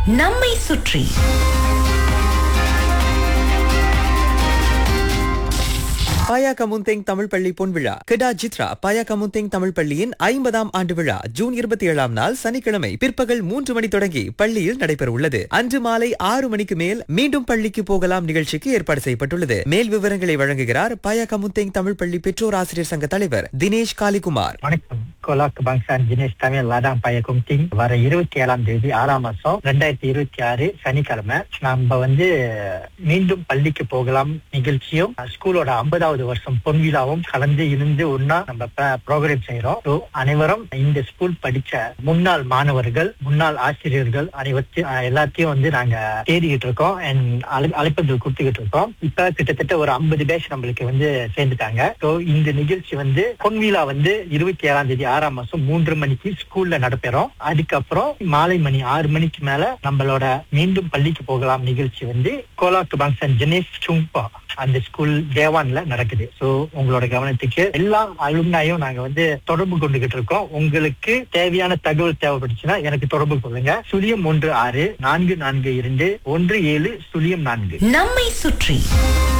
நம்மை சுற்றி பாயா கமுந்தேங் தமிழ் பள்ளி பொன்விழா கிடா ஜித்ரா பாயா கமுந்தேங் தமிழ் பள்ளியின் ஐம்பதாம் ஆண்டு விழா ஜூன் இருபத்தி ஏழாம் நாள் சனிக்கிழமை பிற்பகல் மூன்று மணி தொடங்கி பள்ளியில் நடைபெற உள்ளது அன்று மாலை ஆறு மணிக்கு மேல் மீண்டும் பள்ளிக்கு போகலாம் நிகழ்ச்சிக்கு ஏற்பாடு செய்யப்பட்டுள்ளது மேல் விவரங்களை வழங்குகிறார் பாயா கமுந்தேங் தமிழ் பள்ளி பெற்றோர் ஆசிரியர் சங்க தலைவர் தினேஷ் காளிகுமார் வணக்கம் கோலாக் பங்சான் தினேஷ் தமிழ் லாடாங் பயக்கும் திங் வர இருபத்தி ஏழாம் தேதி ஆறாம் மாசம் ரெண்டாயிரத்தி இருபத்தி ஆறு சனிக்கிழமை நம்ம வந்து மீண்டும் பள்ளிக்கு போகலாம் நிகழ்ச்சியும் ஸ்கூலோட ஐம்பதாவது வருஷம் பொன்விழாவும் கலந்து இருந்து ஒன்னா நம்ம ப்ரோக்ராம் செய்யறோம் So, அனைவரும் இந்த ஸ்கூல் படிச்ச முன்னாள் மாணவர்கள் முன்னாள் ஆசிரியர்கள் அனைவத்தையும் அஹ், எல்லாத்தையும் வந்து நாங்க தேடிக்கிட்டு இருக்கோம் அண்ட் அழைப்பதில் கொடுத்துக்கிட்டு இருக்கோம் இப்ப கிட்டத்தட்ட ஒரு ஐம்பது பேட்ச் நம்மளுக்கு வந்து சேர்ந்துட்டாங்க ஸோ இந்த நிகழ்ச்சி வந்து பொன்விழா வந்து இருபத்தி ஏழாம் தேதி ஆறாம் மாசம் மூன்று மணிக்கு ஸ்கூல்ல நடைபெறும் அதுக்கப்புறம் மாலை மணி ஆறு மணிக்கு மேல நம்மளோட மீண்டும் பள்ளிக்கு போகலாம் நிகழ்ச்சி வந்து கோலாக்கு பங்சன் ஜெனேஷ் சும்பா அந்த ஸ்கூல் தேவான்ல நடக்குது சோ உங்களோட கவனத்துக்கு எல்லா அலுமினாயும் நாங்க வந்து தொடர்பு கொண்டுகிட்டு இருக்கோம் உங்களுக்கு தேவையான தகவல் தேவைப்பட்டுச்சுன்னா எனக்கு தொடர்பு கொள்ளுங்க சுழியம் ஒன்று ஆறு நான்கு நான்கு இரண்டு ஒன்று ஏழு சுழியம் நான்கு நம்மை சுற்றி